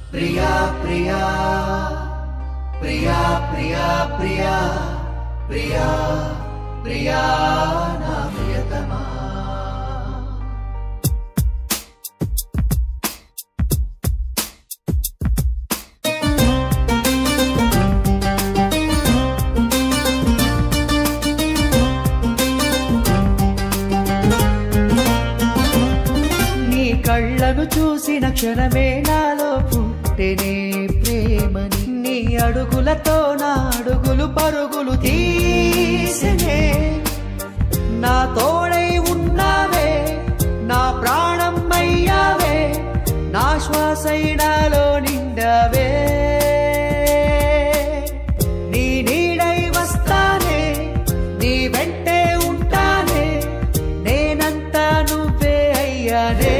ప్రియా ప్రియా ప్రియా ప్రియా ప్రియా ప్రియా ప్రియా నా ప్రియతమా నీ కళ్ళను చూసిన క్షణమే నాలో పుట్టెనే ప్రేమని నీ అడుగులతో నా అడుగులు పరుగులు తీసెనే నా తోడై ఉన్నావే నా ప్రాణం అయ్యావే నా శ్వాసై నాలో నిండావే నీ నీడై వస్తానే నీ వెంటే ఉంటానే నేనంతా నువ్వే అయ్యానే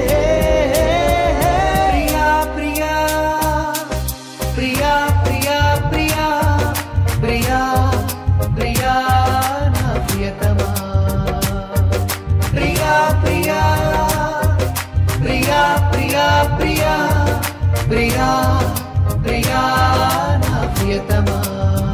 ప్రియా ప్రియా ప్రియా ప్రియా ప్రియా ప్రియా ప్రియా నా ప్రియతమా ప్రియా ప్రియా ప్రియా ప్రియా ప్రియా ప్రియా ప్రియా నా ప్రియతమా